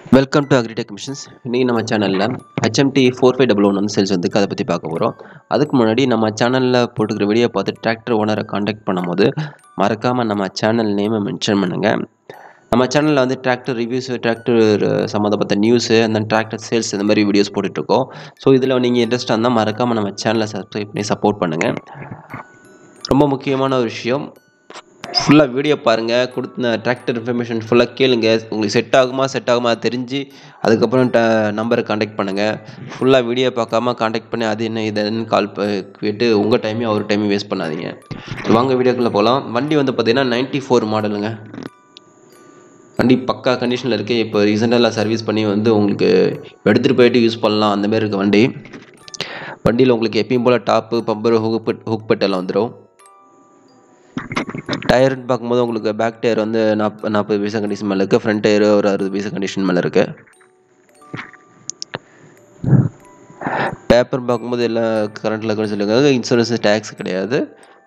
welcome to agritech missions இன்றைக்கி நம்ம சேனலில் HMT four five double one வந்து சேல்ஸ் வந்துருக்கு அதை பற்றி பார்க்க போகிறோம் அதுக்கு முன்னாடி நம்ம சேனலில் போட்டுக்கிற வீடியோ பார்த்து டிராக்டர் ஓனரை காண்டாக்ட் பண்ணும்போது மறக்காமல் நம்ம சேனல் நேமை மென்ஷன் பண்ணுங்கள் நம்ம சேனலில் வந்து டிராக்டர் ரிவ்யூஸு டிராக்டர் சம்மந்தப்பட்ட நியூஸு அந்த டிராக்டர் சேல்ஸ் இந்த மாதிரி வீடியோஸ் போட்டுட்ருக்கோம் ஸோ இதில் நீங்கள் இன்ட்ரெஸ்டாக இருந்தால் மறக்காமல் நம்ம சேனலை சப்ஸ்கிரைப் பண்ணி சப்போர்ட் பண்ணுங்கள் ரொம்ப முக்கியமான ஒரு விஷயம் ஃபுல்லாக வீடியோ பாருங்கள் கொடுத்த டிராக்டர் இன்ஃபர்மேஷன் ஃபுல்லாக கேளுங்க உங்களுக்கு செட் ஆகுமா செட் ஆகுமா தெரிஞ்சு அதுக்கப்புறம் ட நம்பரை காண்டாக்ட் பண்ணுங்கள் ஃபுல்லாக வீடியோ பார்க்காம காண்டாக்ட் பண்ணி அது என்ன இது என்னன்னு கால் கேட்டு உங்கள் டைமையும் அவர் டைமையும் வேஸ்ட் பண்ணாதீங்க வாங்க வீடியோக்குள்ளே போகலாம் வண்டி வந்து பார்த்தீங்கன்னா நைன்ட்டி ஃபோர் மாடலுங்க வண்டி பக்கா கண்டிஷனில் இருக்குது இப்போ ரீசெண்டாக சர்வீஸ் பண்ணி வந்து உங்களுக்கு எடுத்துகிட்டு போயிட்டு யூஸ் பண்ணலாம் அந்த மாதிரி இருக்குது வண்டி வண்டியில் உங்களுக்கு எப்பயும் போல் டாப்பு பம்பர் ஹுக் ஹுக் பெட்டெல்லாம் வந்துடும் டயர்னு பார்க்கும்போது உங்களுக்கு பேக் டயர் வந்து நாப் நாற்பது பைசா கண்டிஷன் மேலே இருக்குது ஃப்ரண்ட் டயர் ஒரு அறுபது பைசா கண்டிஷன் மேலே இருக்குது பேப்பர் பார்க்கும்போது எல்லாம் கரண்ட்டில் இருக்குன்னு சொல்லுவாங்க இன்சூரன்ஸ் டேக்ஸ் கிடையாது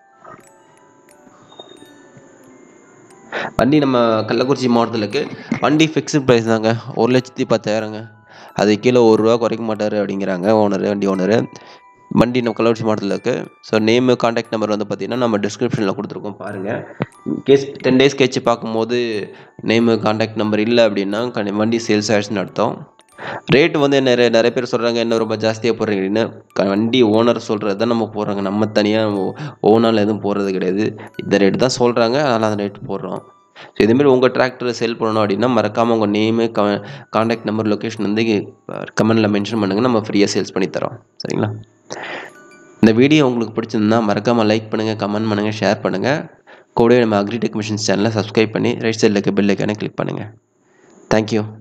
வண்டி நம்ம கள்ளக்குறிச்சி மாவட்டத்தில் இருக்குது வண்டி ஃபிக்ஸ்டு ப்ரைஸ் தாங்க ஒரு லட்சத்தி பத்தாயிரங்க அது கீழே ஒரு ரூபா குறைக்க மாட்டார் அப்படிங்கிறாங்க ஓனரு வண்டி ஓனரு வண்டி நம்ம கள்ளக்குறிச்சி மாவட்டத்தில் இருக்குது ஸோ நேமு காண்டாக்ட் நம்பர் வந்து பார்த்திங்கன்னா நம்ம டிஸ்கிரிப்ஷனில் கொடுத்துருக்கோம் பாருங்கள் கேஸ் டென் டேஸ் கழிச்சு பார்க்கும்போது நேமு காண்டாக்ட் நம்பர் இல்லை அப்படின்னா கண்டி- வண்டி சேல்ஸ் ஆயிடுச்சுன்னு அர்த்தம் ரேட் வந்து நிறைய நிறைய பேர் சொல்கிறாங்க என்ன ரொம்ப ஜாஸ்தியாக போடுறீங்கன்னு க- வண்டி ஓனர் சொல்கிறது தான் நம்ம போடுறாங்க நம்ம தனியாக ஓனால் எதுவும் போடுறது கிடையாது இந்த ரேட் தான் சொல்கிறாங்க அதனால் அந்த ரேட் போடுறோம் ஸோ இதேமாரி உங்கள் டிராக்டரை சேல் பண்ணணும் அப்படின்னா மறக்காமல் உங்கள் நேமு க காண்டாக்ட் நம்பர் லொக்கேஷன் வந்து கமெண்டில் மென்ஷன் பண்ணுங்கள் நம்ம ஃப்ரீயாக சேல்ஸ் பண்ணி தரோம் சரிங்களா இந்த வீடியோ உங்களுக்கு பிடிச்சிருந்தா மறக்காமல் லைக் பண்ணுங்கள் கமெண்ட் பண்ணுங்கள் ஷேர் பண்ணுங்கள் கூடவே நம்ம அக்ரிடெக் மிஷன்ஸ் சேனலை சப்ஸ்கிரைப் பண்ணி ரைட் சைடில் இருக்க பெல் ஐக்கானை கிளிக் பண்ணுங்கள் தேங்க்யூ